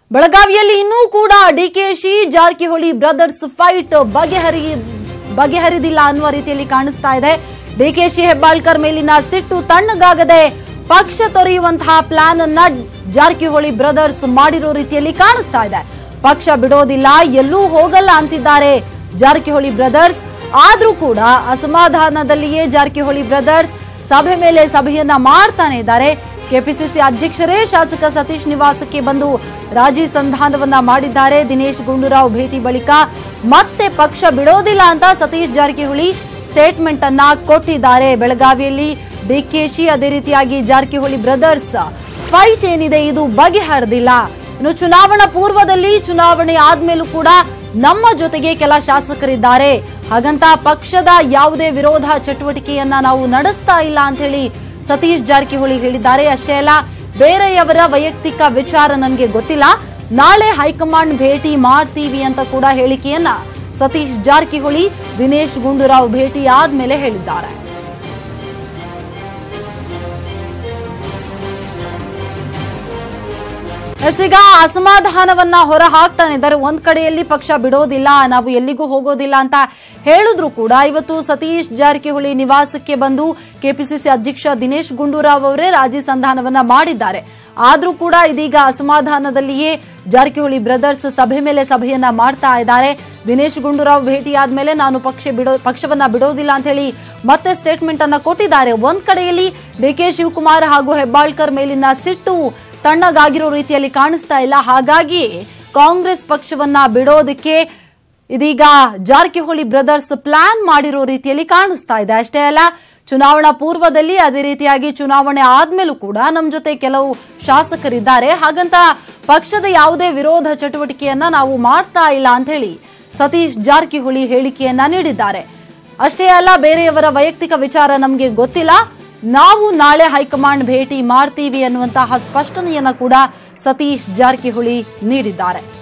ಬೆಳಗಾವಿಯಲ್ಲಿ ಇನ್ನೂ ಕೂಡ ಡಿಕೆಶಿ ಜಾರಕಿಹೊಳಿ ಬ್ರದರ್ಸ್ ಫೈಟ್ ಬಗೆಹರಿ ಬಗೆಹರಿದಿಲ್ಲ ಅನ್ನುವ ರೀತಿಯಲ್ಲಿ ಕಾಣಿಸ್ತಾ ಇದೆ ಡಿಕೆಶಿ ಹೆಬ್ಬಾಳ್ಕರ್ ಮೇಲಿನ ಸಿಟ್ಟು ತಣ್ಣಗಾಗದೆ ಪಕ್ಷ ತೊರೆಯುವಂತಹ ಪ್ಲಾನ್ ಅನ್ನ ಜಾರಕಿಹೊಳಿ ಬ್ರದರ್ಸ್ ಮಾಡಿರೋ ರೀತಿಯಲ್ಲಿ ಕಾಣಿಸ್ತಾ ಇದೆ ಪಕ್ಷ ಬಿಡೋದಿಲ್ಲ ಎಲ್ಲೂ ಹೋಗಲ್ಲ ಅಂತಿದ್ದಾರೆ ಜಾರಕಿಹೊಳಿ ಬ್ರದರ್ಸ್ ಆದ್ರೂ ಕೂಡ ಅಸಮಾಧಾನದಲ್ಲಿಯೇ ಜಾರಕಿಹೊಳಿ ಬ್ರದರ್ಸ್ ಸಭೆ ಮೇಲೆ ಸಭೆಯನ್ನ ಮಾಡ್ತಾನೆ ಇದ್ದಾರೆ ಕೆಪಿಸಿಸಿ ಅಧ್ಯಕ್ಷರೇ ಶಾಸಕ ಸತೀಶ್ ನಿವಾಸಕ್ಕೆ ಬಂದು ರಾಜಿ ಸಂಧಾನವನ್ನ ಮಾಡಿದ್ದಾರೆ ದಿನೇಶ್ ಗುಂಡೂರಾವ್ ಭೇಟಿ ಬಳಿಕ ಮತ್ತೆ ಪಕ್ಷ ಬಿಡೋದಿಲ್ಲ ಅಂತ ಸತೀಶ್ ಜಾರಕಿಹೊಳಿ ಸ್ಟೇಟ್ಮೆಂಟ್ ಅನ್ನ ಕೊಟ್ಟಿದ್ದಾರೆ ಬೆಳಗಾವಿಯಲ್ಲಿ ಡಿಕೆಶಿ ಅದೇ ರೀತಿಯಾಗಿ ಜಾರಕಿಹೊಳಿ ಬ್ರದರ್ಸ್ ಫೈಟ್ ಏನಿದೆ ಇದು ಬಗೆಹರಿದಿಲ್ಲ ಇನ್ನು ಚುನಾವಣಾ ಪೂರ್ವದಲ್ಲಿ ಚುನಾವಣೆ ಆದ್ಮೇಲೂ ಕೂಡ ನಮ್ಮ ಜೊತೆಗೆ ಕೆಲ ಶಾಸಕರಿದ್ದಾರೆ ಹಾಗಂತ ಪಕ್ಷದ ಯಾವುದೇ ವಿರೋಧ ಚಟುವಟಿಕೆಯನ್ನ ನಾವು ನಡೆಸ್ತಾ ಇಲ್ಲ ಅಂತ ಹೇಳಿ ಸತೀಶ್ ಜಾರಕಿಹೊಳಿ ಹೇಳಿದ್ದಾರೆ ಅಷ್ಟೇ ಅಲ್ಲ ಬೇರೆಯವರ ವೈಯಕ್ತಿಕ ವಿಚಾರ ನನಗೆ ಗೊತ್ತಿಲ್ಲ ನಾಳೆ ಹೈಕಮಾಂಡ್ ಭೇಟಿ ಮಾಡ್ತೀವಿ ಅಂತ ಕೂಡ ಹೇಳಿಕೆಯನ್ನ ಸತೀಶ್ ಜಾರಕಿಹೊಳಿ ದಿನೇಶ್ ಗುಂಡೂರಾವ್ ಭೇಟಿ ಆದ್ಮೇಲೆ ಹೇಳಿದ್ದಾರೆ ಎಸ್ ಈಗ ಅಸಮಾಧಾನವನ್ನ ಹೊರ ಹಾಕ್ತಾನೆ ಇದ್ದಾರೆ ಒಂದ್ ಕಡೆಯಲ್ಲಿ ಪಕ್ಷ ಬಿಡೋದಿಲ್ಲ ನಾವು ಎಲ್ಲಿಗೂ ಹೋಗೋದಿಲ್ಲ ಅಂತ ಹೇಳಿದ್ರು ಕೂಡ ಇವತ್ತು ಸತೀಶ್ ಜಾರಕಿಹೊಳಿ ನಿವಾಸಕ್ಕೆ ಬಂದು ಕೆಪಿಸಿಸಿ ಅಧ್ಯಕ್ಷ ದಿನೇಶ್ ಗುಂಡೂರಾವ್ ಅವರೇ ರಾಜಿ ಸಂಧಾನವನ್ನ ಮಾಡಿದ್ದಾರೆ ಆದ್ರೂ ಕೂಡ ಇದೀಗ ಅಸಮಾಧಾನದಲ್ಲಿಯೇ ಜಾರಕಿಹೊಳಿ ಬ್ರದರ್ಸ್ ಸಭೆ ಮೇಲೆ ಸಭೆಯನ್ನ ಮಾಡ್ತಾ ಇದ್ದಾರೆ ದಿನೇಶ್ ಗುಂಡೂರಾವ್ ಭೇಟಿ ಆದ್ಮೇಲೆ ನಾನು ಪಕ್ಷ ಬಿಡೋ ಪಕ್ಷವನ್ನ ಬಿಡೋದಿಲ್ಲ ಅಂತ ಹೇಳಿ ಮತ್ತೆ ಸ್ಟೇಟ್ಮೆಂಟ್ ಅನ್ನ ಕೊಟ್ಟಿದ್ದಾರೆ ಒಂದ್ ಕಡೆಯಲ್ಲಿ ಡಿ ಕೆ ಶಿವಕುಮಾರ್ ಹಾಗೂ ಹೆಬ್ಬಾಳ್ಕರ್ ಮೇಲಿನ ಸಿಟ್ಟು ತಣ್ಣಗಾಗಿರೋ ರೀತಿಯಲ್ಲಿ ಕಾಣಿಸ್ತಾ ಇಲ್ಲ ಹಾಗಾಗಿ ಕಾಂಗ್ರೆಸ್ ಪಕ್ಷವನ್ನ ಬಿಡೋದಕ್ಕೆ ಇದೀಗ ಜಾರಕಿಹೊಳಿ ಬ್ರದರ್ಸ್ ಪ್ಲಾನ್ ಮಾಡಿರೋ ರೀತಿಯಲ್ಲಿ ಕಾಣಿಸ್ತಾ ಇದೆ ಅಷ್ಟೇ ಅಲ್ಲ ಚುನಾವಣಾ ಪೂರ್ವದಲ್ಲಿ ಅದೇ ರೀತಿಯಾಗಿ ಚುನಾವಣೆ ಆದ್ಮೇಲೂ ಕೂಡ ನಮ್ಮ ಜೊತೆ ಕೆಲವು ಶಾಸಕರಿದ್ದಾರೆ ಹಾಗಂತ ಪಕ್ಷದ ಯಾವುದೇ ವಿರೋಧ ಚಟುವಟಿಕೆಯನ್ನ ನಾವು ಮಾಡ್ತಾ ಇಲ್ಲ ಅಂತ ಹೇಳಿ ಸತೀಶ್ ಜಾರಕಿಹೊಳಿ ಹೇಳಿಕೆಯನ್ನ ನೀಡಿದ್ದಾರೆ ಅಷ್ಟೇ ಅಲ್ಲ ಬೇರೆಯವರ ವೈಯಕ್ತಿಕ ವಿಚಾರ ನಮಗೆ ಗೊತ್ತಿಲ್ಲ ನಾವು ನಾಳೆ ಹೈಕಮಾಂಡ್ ಭೇಟಿ ಮಾಡ್ತೀವಿ ಅನ್ನುವಂತಹ ಸ್ಪಷ್ಟನೆಯನ್ನ ಕೂಡ ಸತೀಶ್ ಜಾರಕಿಹೊಳಿ ನೀಡಿದ್ದಾರೆ